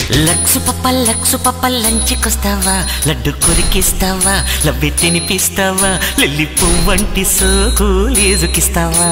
Lux పప్ప Lux పప్ప లంచుకొస్తావా లడ్డు కొరికిస్తావా లవ్వి తినిపిస్తావా లిల్లి పువ్వంటి సోకు లేజుకిస్తావా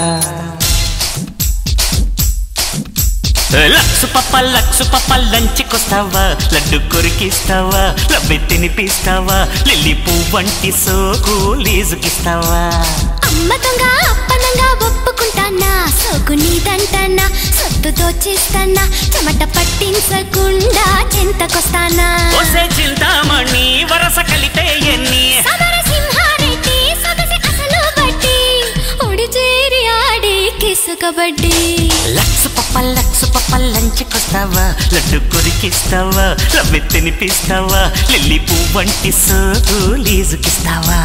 లక్సు పప్ప లక్సు పప్ప లంచుకొస్తావా లడ్డు కొరికిస్తావా లవ్వి తినిపిస్తావా లిల్లి పువ్వంటి సోకు లేజుకిస్తావా అమ్మ దొంగ అప్పనంగా ఒప్పుకుంటానా సోకు నీదంటానా సొత్తు దోచేస్తానా చెమట పట్టించకుండా చెంతకొస్తానా ఒసే చింతామణి వరస కలిపే ఎన్ని సమర సింహారెడ్డి సొగసి అసలు బట్టి ఒడి చేరి ఆడే కిసు కబడ్డీ లక్సు పప్ప లక్సు పప్ప లంచుకొస్తావా లడ్డు కొరికిస్తావా లవ్వి తినిపిస్తావా లిల్లీ పువ్వంటి సోకు లీజుకిస్తావా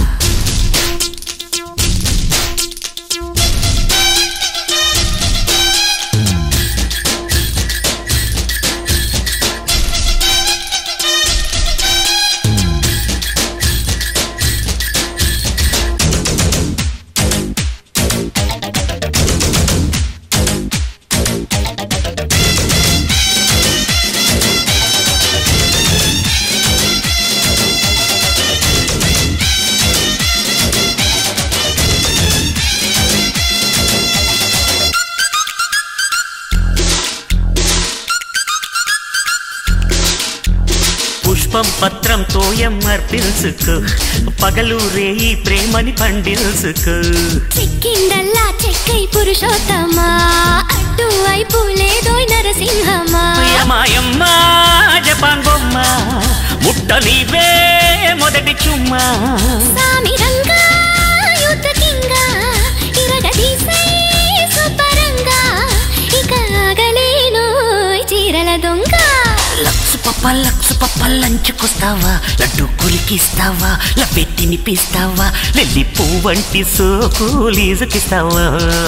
పుష్పం పత్రంతో ఎమ్మర్పిల్సుకో పగలు రేయి ప్రేమని పండిల్సుకో చిక్కిందల్లా చెక్కై పురుషోత్తమా అడ్డు వైపు లేదోయ్ నరసింహమా యమాయమ్మ జపాన్ బొమ్మ ముట్ట నీవే మొదటి చుమ్మా సామి రంగా యుద్ధ కింగా ఇరగదీసై సుపరంగా ఇక ఆగలేను చీరల దొంగ లక్సు పప్ప లక్సు పప్ప లంచుకొస్తావా లడ్డు కులికిస్తావా లవ్వె తినిపిస్తావా లెల్లి పువ్వంటి సోకు లీజుకిస్తావా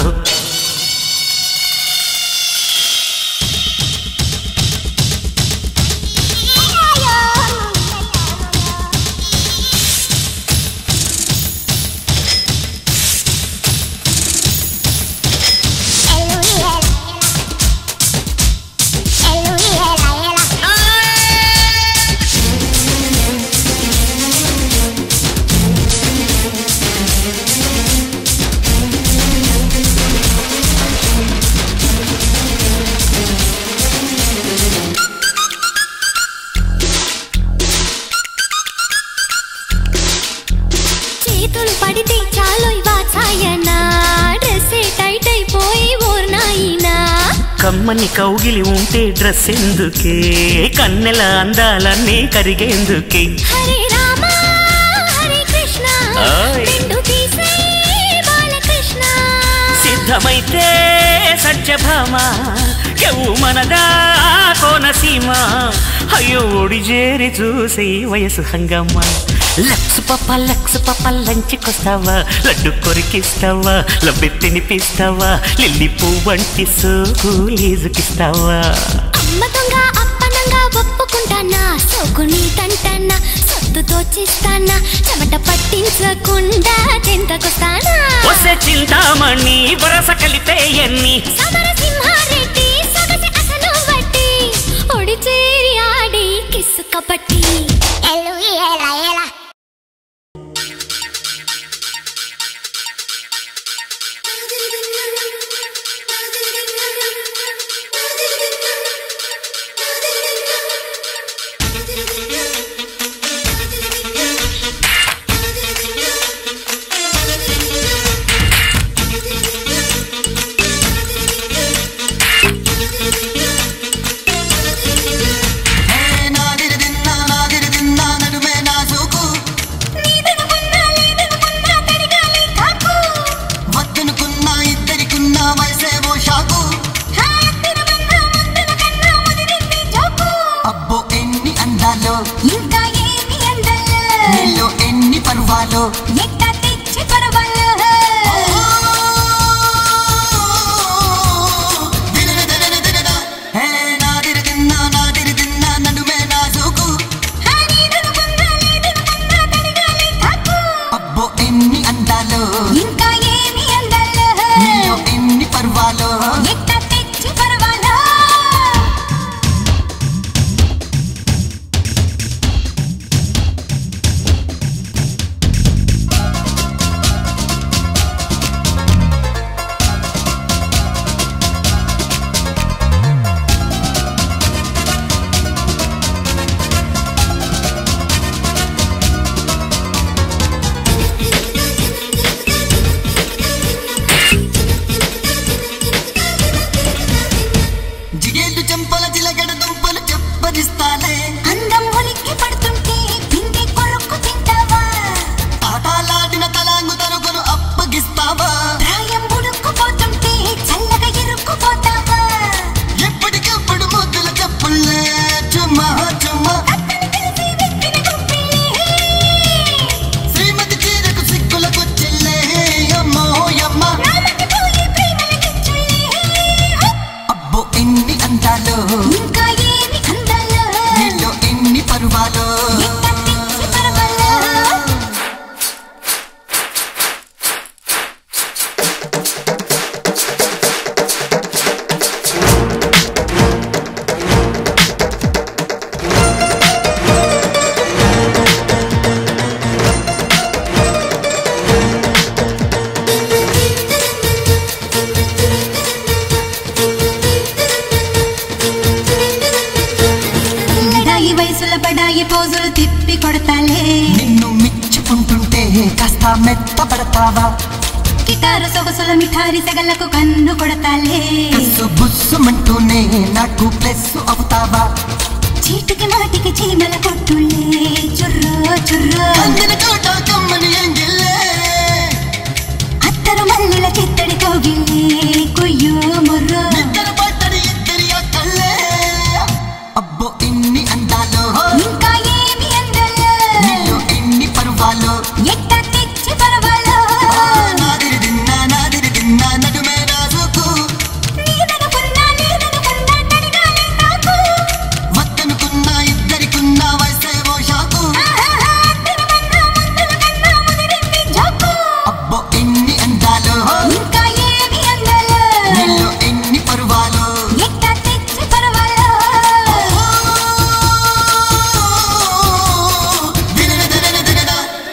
చేతులు పడితే చాలు వాచాయనా డ్రెస్సే టైట్ అయిపోయి ఓర్నాయినా కమ్మని కౌగిలి ఉంటే డ్రెస్ ఎందుకే కన్నెల అందాలన్నీ కరిగేందుకే హరే రామ హరే కృష్ణ ఆయ్. రెండు తీసే బాలకృష్ణ సిద్ధమైతే సత్యభామ ఎవు మనదా కోనసీమ అయ్యో ఒడి చేరి చూసి వయసు హంగమ్మ లక్సు పప్ప లక్సు పప్ప లంచుకొస్తావా లడ్డు కొరికిస్తావా లబ్బి తినిపిస్తావా లిల్లి పువ్వంటి సోకు లీజుకిస్తావా అమ్మ దొంగ అప్పనంగా ఒప్పుకుంటానా సోకుని తంటానా సొత్తు దోచిస్తానా చెమట పట్టించకుండా చెంతకొస్తానా వసే చింతామణి వరస కలిపే ఎన్ని సమర సింహారెడ్డి సొగసి అసలు వడ్డీ ఒడి చేరి ఆడి కిస్సు కబట్టి ఎల్లు ఎలా ఎలా Thank you. జిగేలు చెంపల జిలగడ దుంపలు చెప్పరిస్తాలే అందం ఉలిక్కి పడుతుంటే పిండి కొరుక్కు తింటావా తాటాలాడిన తలాంగు తరుగును అప్పగిస్తావా ప్రాయం ఉడుక్కుపోతుంటే చల్లగా ఇరుక్కుపోతావా ఎప్పటికప్పుడు ముద్దుల చెప్పుల్లే చుమ్మా చుమ్మా అక్కను తెలిసి వెక్కిన గుప్పిళ్ళే శ్రీమతి చీరకు సిక్కులకు చెల్లే అమ్మో అమ్మ నామకి పోయి ప్రేమల కిచ్చుళ్ళే అబ్బో ఎన్ని అందాలు ఇంకా ఏమి అందాలో నీలో ఎన్ని పరువాలో ఎంత పిచ్చి పరవలో లడాయి వయసుల పడాయి పోజులు తిప్పి కొడతాలే నిన్ను మెచ్చుకుంటుంటే కాస్త మెత్తపడతావా గిటారు సొగసుల మిఠారి సెగలకు కన్ను కొడతాలే కస్సు బుస్సుమంటూనే నాకు ప్లస్ అవుతావా చీటుకి మాటికి చీమల కొట్టులే చుర్రో చుర్రో కందిన కోట కమ్మని ఎంగిల్లే అత్తరు మల్లెల చిత్తడి కోగిల్లే కొయ్యో మొర్రో ఇద్దరు పట్టడి ఇద్దరి అక్కల్లే అబ్బో ఎన్ని అందాలో ఇంకా ఏమి అందలో నీలో ఎన్ని పరువాలో ఎట్ట తెచ్చి పరవాలో నాదిరి దిన్నా నాదిరి దిన్నా నడుమే నాజుకు నీదనుకున్నా నీదనుకున్నా నడిగానే నాకు వద్దనుకున్నా ఇద్దరికున్నా వయసే ఓ షాకు ఆహాహా, తిరుమన్నా ముద్దుల కన్నా ముదిరింది జోకు అబ్బో ఎన్ని అందాలో ఇంకా ఏమి అందలో నీలో ఎన్ని పరువాలో ఎట్ట తెచ్చి పరవాలో దినన దినన దినన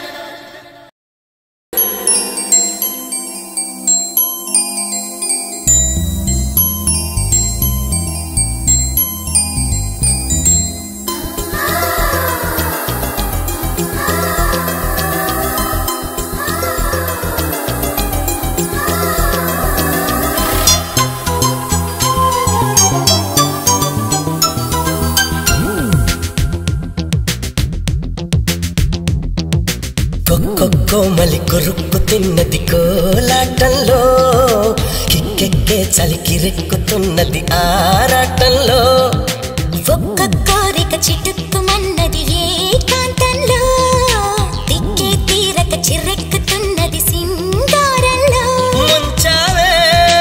కోమలి కొరుక్కు తిన్నది కోలాటంలో కిక్కెక్కే చలికి రెక్కుతున్నది ఆరాటంలో ఒక్క కోరిక చిటుక్కుమన్నది ఏకాంతంలో తిక్కే తీరక చిర్రెక్కుతున్నది సింగారంలో ముంచావే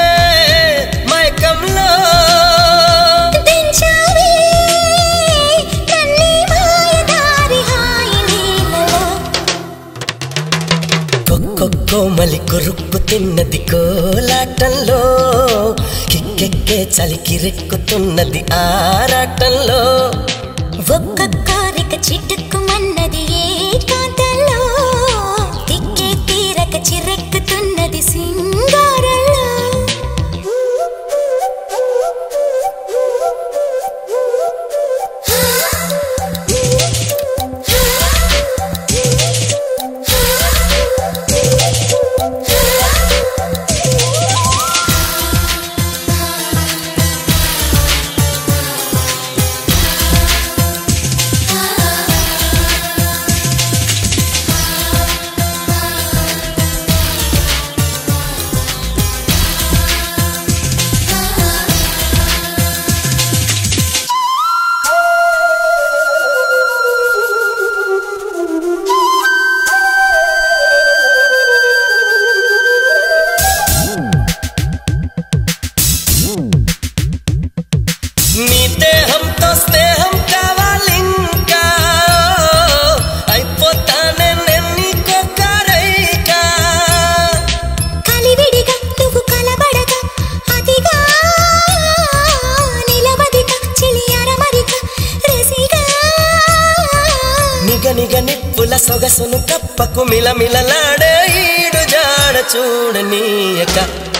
మైకంలో దించావే నన్నే మాయదారి హాయిలీలలో కోమలి కొరుక్కు తిన్నది కోలాటంలో కిక్కెక్కే చలికి రెక్కుతున్నది ఆరాటంలో ఒక్క కోరిక చిటుక్కుమన్నది ఏకాంతంలో తిక్కే తీరక చిర్రెక్కుతున్నది సింగారంలో నీ దేహంతో స్నేహం కావాలింకా అయిపోతానే నేను నీకొక్కరైకా కలివిడిగా నువ్వు కలబడగా అతిగా నిలవదిగా చిలి అరమరిగా రసిగా నిగ నిగ నిప్పుల సొగసును కప్పకు మిలమిలలాడే ఈడు జాడ చూడనీయక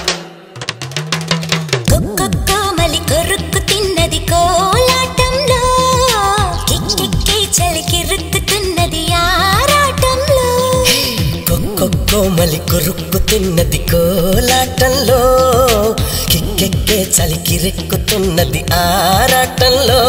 కుక్కు కోమలి కొరుక్కు తిన్నది కోలాటంలో కిక్కిక్కి చలికి రుక్కుతున్నది ఆరాటంలో కొక్కొక్కో మలి కొరుక్కు తిన్నది కోలాటంలో కిక్కి కిక్కెక్కే చలికి రెక్కుతున్నది ఆరాటంలో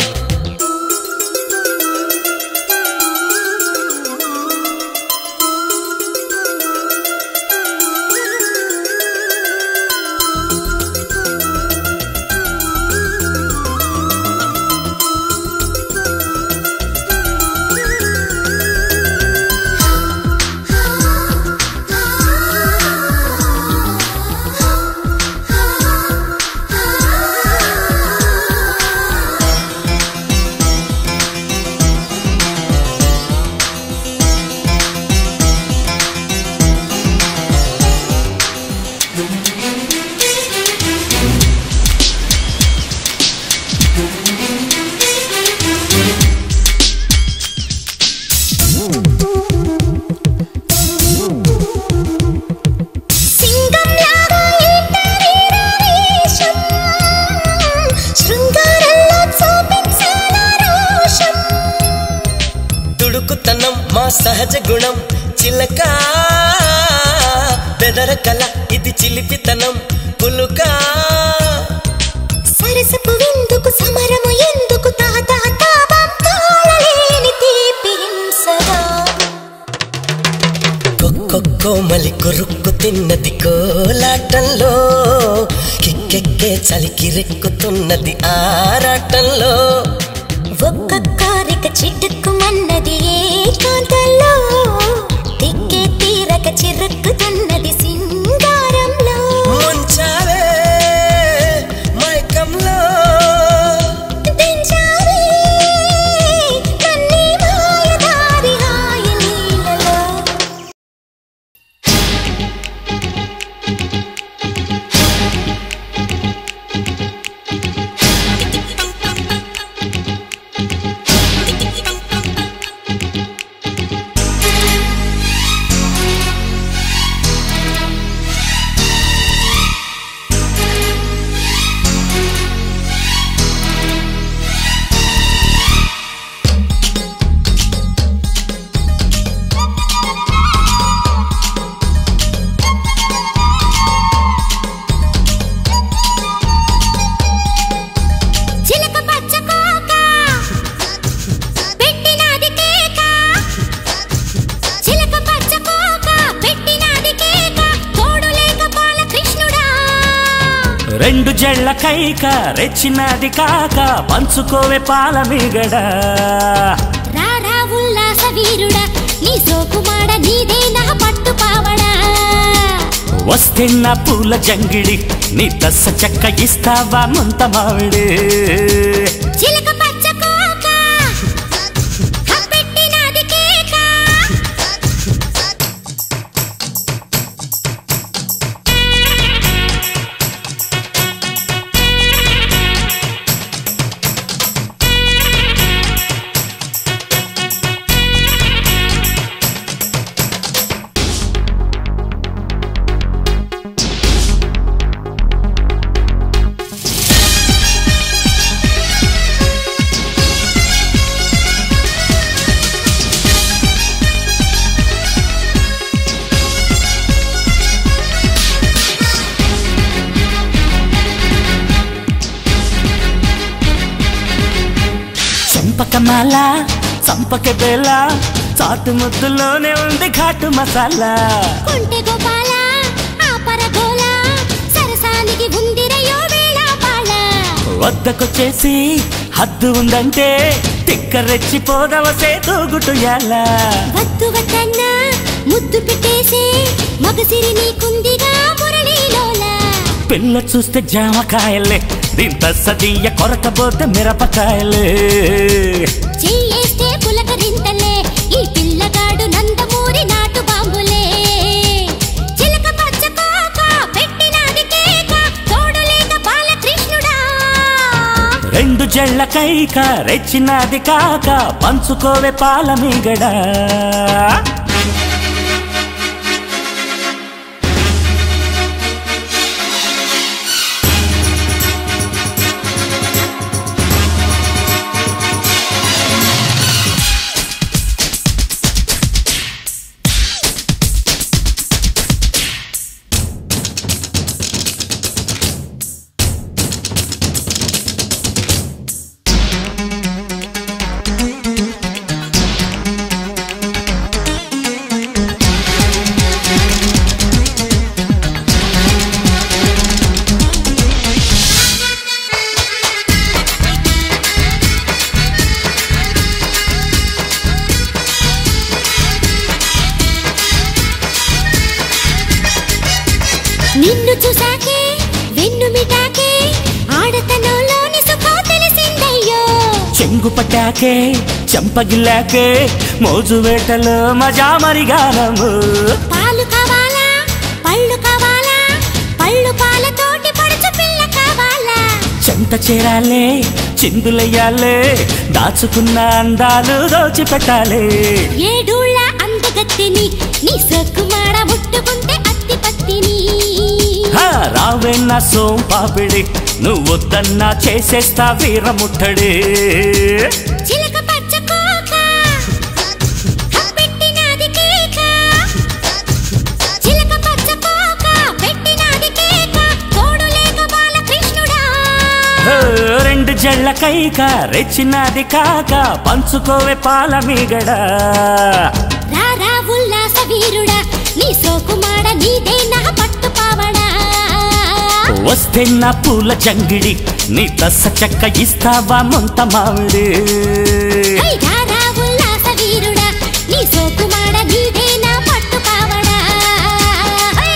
సింగంలాగా ఇంటరీరావేశం శృంగారంలో చూపించాల రోషం దుడుకుతనం మా సహజ గుణం చిలక బెదర కల ఇది చిలిపితనం పులుక సరసపు విందుకు సమరము ఎందుకు తాత తాపం తాళలేని తీపి హింసగా కోమలి కొరుక్కు తిన్నది కోలాటంలో కిక్కెక్కే చలికి రెక్కుతున్నది ఆరాటంలో ఒక్క కారిక చిటుక్కుమన్నది ఏకాంతంలో తిక్కే తీరక చిరుక్కుతున్నది సింగారంలో ముంచావే మైకంలో దించావే కన్నీ మాయదారి హాయలీలలో చిలక పచ్చ కోక పెట్టినాది కేక చిలక పచ్చ కోక పెట్టినాది కేక తోడు లేక బాల కృష్ణుడా రెండు జళ్ళ కైక రెచ్చినది కాక పంచుకోవే పాల మిగడ రారా ఉల్లాస వీరుడా నీ సోకుమాడ నీదే నా పట్టు పావడా వస్తే నా పూల జంగిడి నీ దస్స చెక్క ఇస్తావా ముంత మావిడి చిలక పచ్చ కోక పెట్టినాది కేక చంపకమాల చంపక బేల చాటు ముద్దులోనే ఉంది ఘాటు మసాలా కొంటె గోపాల ఆపర గోల సరసానికి ఉందిరయో వేళ పాళ వద్దకొచ్చేసి హద్దు ఉందంటే తిక్క రెచ్చిపోదవ సేతూగుటు ఎలా వద్దు వద్దన్నా ముద్దు పెట్టేసే మగసిరి నీకుందిగా మురళీలోల పిల్ల చూస్తే జామకాయలే దీంత సదీయ కొరకపోతే మిరపకాయలే చెయ్యేస్తే పులకరింతలే ఈ పిల్లగాడు నందమూరి నాటు బాంబులే చిలక పచ్చ కోక పెట్టినాది కేక తోడు లేక బాలకృష్ణుడా రెండు జళ్ళ కైక రెచ్చినది కాక పంచుకోవే పాల మీగడ చెంగు పట్టాకే చెంపగిల్లాకే మోజు వేటలో మజా మరిగానము పాలు కావాలా పళ్ళు కావాలా పళ్ళు పాలతోటి పడుచు పిల్ల కావాలా చెంత చేరాలే చిందులయ్యాలే దాచుకున్న అందాలు దోచిపెట్టాలే ఏడూళ్ళ అందగత్తిని నీ సొక్కుమాడ ముట్టుకుంటే అత్తి పత్తిని హా, రావే నా సోం పాపిడి నువ్వు వద్దన్నా చేసేస్తా వీరముట్టడి చిలక పచ్చ కోక పెట్టినది కేక చిలక పచ్చ కోక పెట్టినది కేక తోడు లేక బాలకృష్ణుడా హో, రెండు జళ్ళ కైక రెచ్చినది కాక పంచుకోవే పాల మీగడ రారా ఉల్లాస వీరుడా నీ సోకుమాడ నీదే నా పట్టు పావడా వస్తే నా పూల జంగిడి నీ దశ చెక్క ఇస్తావా ముంత మామిడి హై రారా ఉల్లాస వీరుడా నీ సోకుమాడ నీదే నా పట్టు పావడా హై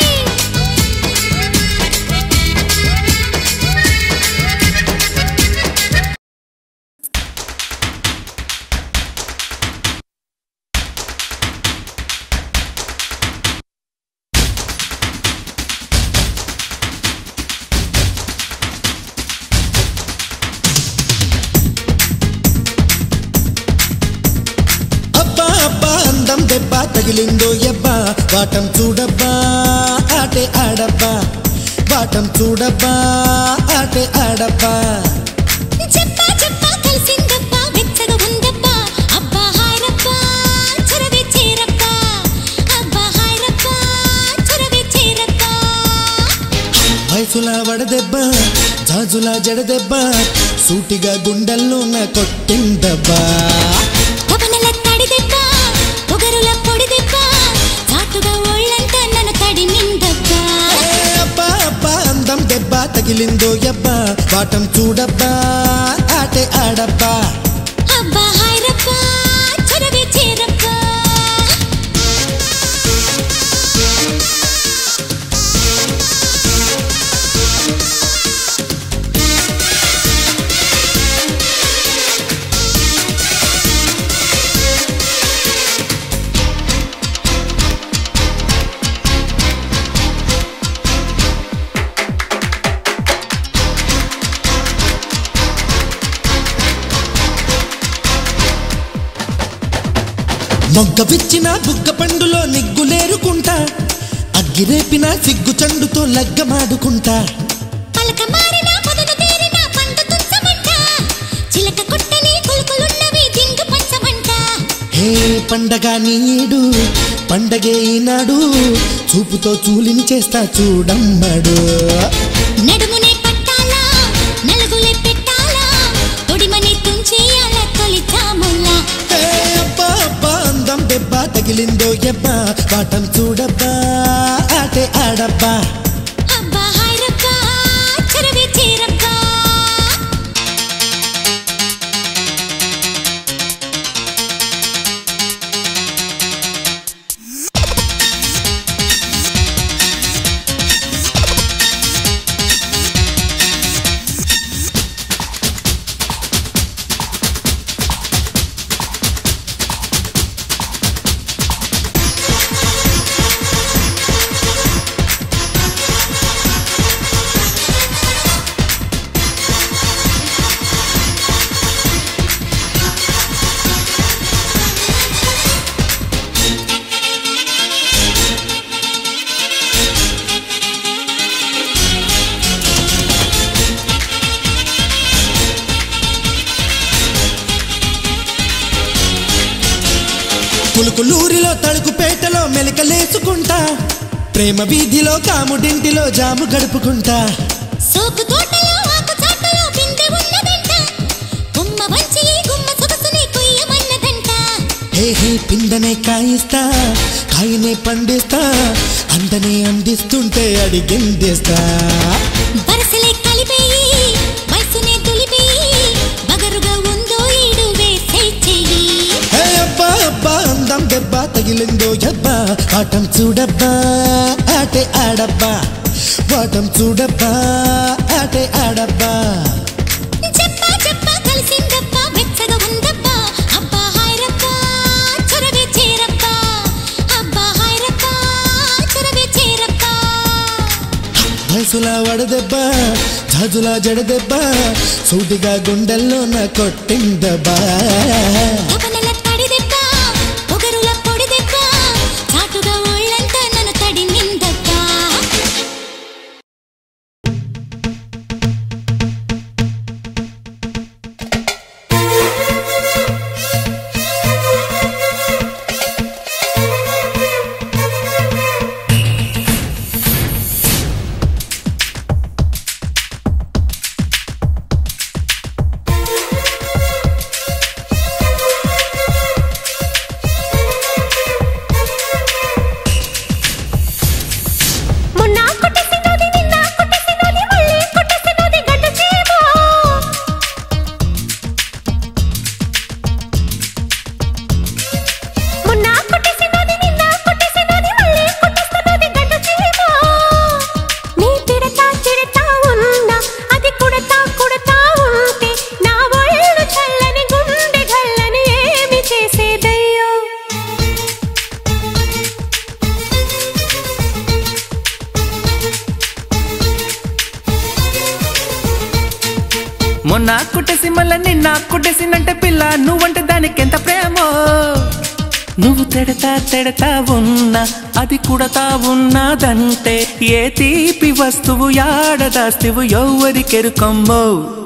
అబ్బా అబ్బా అందం దెబ్బ తగిలిందో ఎబ్బా వాటం చూడబ్బా ఆటే ఆడబ్బా వాటం చూడబ్బా ఆటే ఆడబ్బా చెప్పా చెప్పా కలిసిందబ్బా వెచ్చగా ఉందబ్బా అబ్బా హాయరబ్బా చొరవే చేరబ్బా అబ్బా హాయరబ్బా చొరవే చేరబ్బా వయసులా వడదెబ్బ జాజులా జడదెబ్బ సూటిగా గుండెల్లో నా కొట్టిందబ్బా కవనల తడిదెబ్బా పొగరుల పొడిదెబ్బా చాటుగా ఒళ్ళంతా నన్ను తడిమిందబ్బా ఏ అబ్బా అబ్బా అందం దెబ్బ తగిలిందో ఎబ్బా వాటం చూడబ్బా ఆటే ఆడబ్బా అబ్బా హాయరబ్బా చొరవే చేరబ్బా మొగ్గ విచ్చిన బుగ్గ పండులో నిగ్గులేరుకుంటా అగ్గిరేపిన సిగ్గు చండుతో లగ్గమాడుకుంటా పలక మారిన పొదలు తీరిన పండు తుంచమంట చిలక కొట్టని కొలుకులున్నవి దింగు పంచమంట హే పండగ నీడు పండగే ఈనాడు చూపుతో చూలిని చేస్తా చూడమ్మడు నడుమునే పట్టాలా నలుగులే పెట్టాలా తొడిమని తుంచేయాల తొలి చాముల్లా హే అబ్బా అబ్బా అందం దెబ్బ తగిలిందో ఎబ్బా వాటం చూడబ్బా ఆటే ఆడబ్బా అబ్బా హాయరబ్బా చరవే చేరబ్బా పులుకులూరిలో తలుకుపేటలో మెలికలేసుకుంటా ప్రేమ వీధిలో కాముడింటిలో జాము గడుపుకుంటా సోకు తోటలో ఆకు చాటలో బిందె ఉన్నదంట గుమ్మ వంచి ఈ గుమ్మ సొగసుని కొయ్యమన్నదంట హే హే పిందనే కాయిస్తా కాయనే పండిస్తా అందనే అందిస్తుంటే అడిగిందేస్తా వరసలే కలిపేయి వయసునే తులిపేయి బగరుగా ఉందో ఈడు వేసే చెయ్యి హే అబ్బా అబ్బా అందం దెబ్బ తగిలిందో ఎబ్బా ఆటం చూడబ్బా ఆటే ఆడబ్బా వాటం చూడబ్బా ఆటే ఆడబ్బా చెప్పా చెప్పా కలిసిందబ్బా వెచ్చ కంచులా వడదెబ్బ జాజులా జడదెబ్బ సూటిగా గుండెల్లో నా కొట్టిందబ్బా తపనల తడి దెబ్బ పొగరుల పొడి దెబ్బ చాటుగా ఒళ్ళంతా నన్ను తడిమిందబ్బ మొన్న కొట్టేసినది నిన్న కొట్టేసినది మళ్ళీ కొట్టేసినది గడ్డ చీమ మొన్న కొట్టేసినది నిన్న కొట్టేసినది మళ్ళీ కొట్టేసినది గడ్డ చీమ నీ తిడతా తిడతా ఉన్నా అది కుడతా కుడతా ఉంటే నా ఒళ్ళు చల్లని గుండె గల్లని ఏమి చేసేదయ్యో మొన్న కుట్టేసి మళ్ళా నిన్న కుట్టేసినంటే పిల్ల నువ్వంటే దానికి ఎంత ప్రేమో నువ్వు తెడతా తెడతా ఉన్నా అది కుడతా ఉన్నదంటే ఏ తీపి వస్తువు యాడదాస్తివు ఎవరికెరుకమ్మో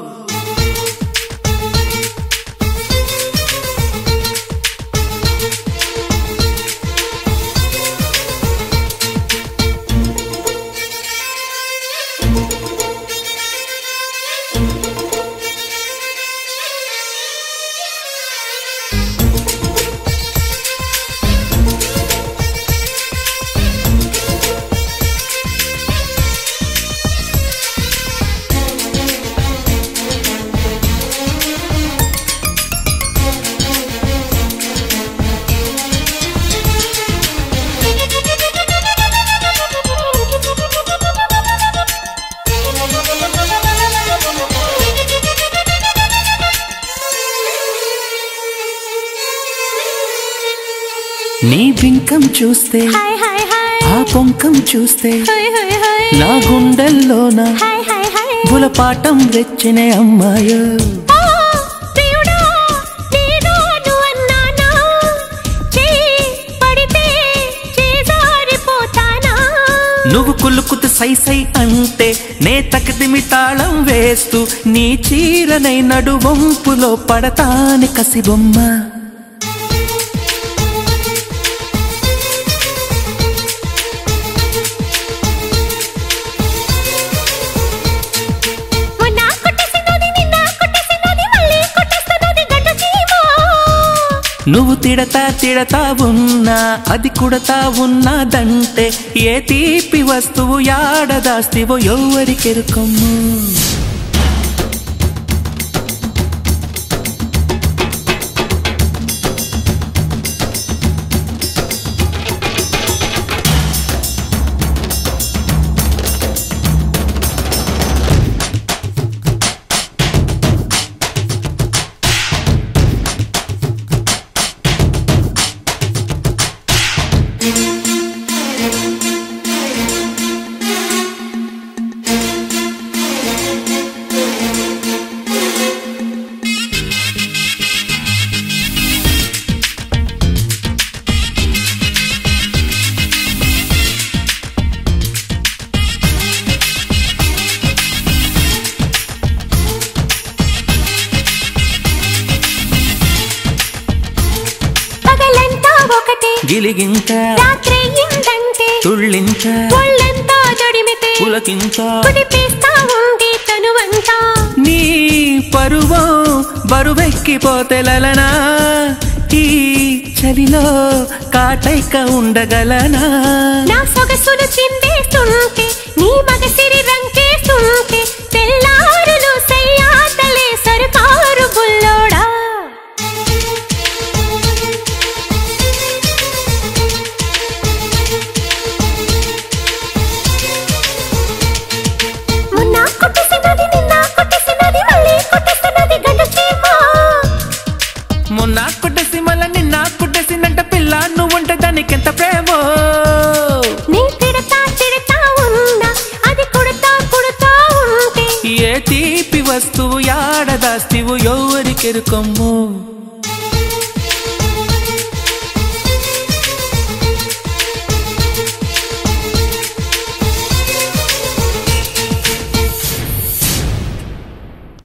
నీ బింకం చూస్తే హాయ్ హాయ్ హాయ్ ఆ పొంకం చూస్తే హాయ్ హాయ్ హాయ్ నా గుండెల్లోన హాయ్ హాయ్ హాయ్ గులపాటం రెచ్చినే అమ్మాయో ఓ ప్రియుడా నేను అన్నానా చేయి పడితే చేజారిపోతానా నువ్వు కులుకుతు సై సై అంటే నే తకదిమి తాళం వేస్తూ నీ చీరనై నడువంపులో పడతాని కసిబొమ్మ మొన్న కొట్టేసినది నిన్న కొట్టేసినది మళ్ళీ కొట్టేస్తున్నది గడ్డ చీమ నువ్వు తిడతా తిడతా ఉన్నా అది కుడతా ఉన్నదంటే ఏ తీపి వస్తువు యాడదాస్తివో ఎవరికెరుకమ్ము పగలంతా ఒకటే గిలిగింత రాత్రి ఇందంటే తుళ్ళింత ఒళ్ళంతా దొడిమితే పులకింత కుదిపేస్తా ఉంది తనువంతా నీ పరువం బరువెక్కిపోతే లలనా ఈ చలిలో కాటైక ఉండగలనా నా సొగసులు చిందేస్తుంటే నీ మగసిరి రంకేస్తుంటే తెల్లారులు సయ్యాటలే సరుకారు బుల్లోడా మొన్న కొట్టేసినది నిన్న కొట్టేసినది మళ్ళీ కొట్టేస్తున్నది గంట చీమ మొన్న కుట్టేసి మళ్ళా నిన్న కుట్టేసినంట పిల్ల నువ్వుంటే దానికి ఎంత ప్రేమో నీ తిడతా తిడతా ఉన్నా అది కొడతా యాడ దాస్తివు ఎవరికెరుకమ్ము